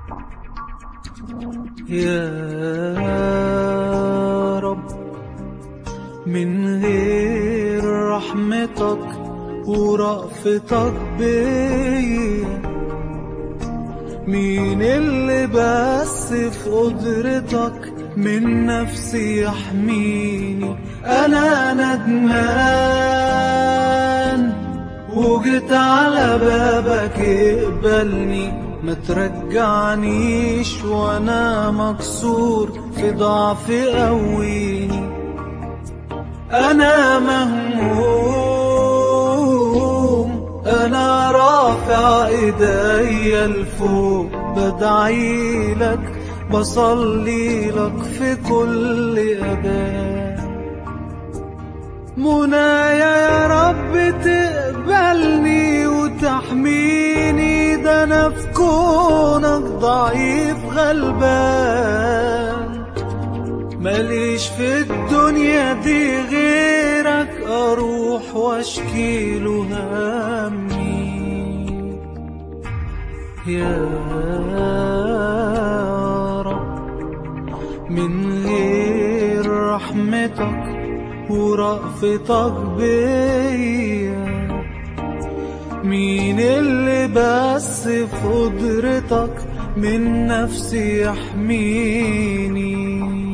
يا رب من غير رحمتك ورأفتك بيا مين اللي بس في قدرتك من نفسي يحميني انا ندمان وجيت على بابك اقبلني ما ترجعنيش وانا مكسور في ضعفي قويني انا مهموم انا رافع ايديا لفوق بدعي لك بصلي لك في كل أذان منايا يا رب تقبلني وتحميني ده أنا في كونك ضعيف غلبان ماليش في الدنيا دي غيرك أروح واشكيله همي يا من غير رحمتك ورأفتك بيا مين اللي بس في قدرتك من نفسي يحميني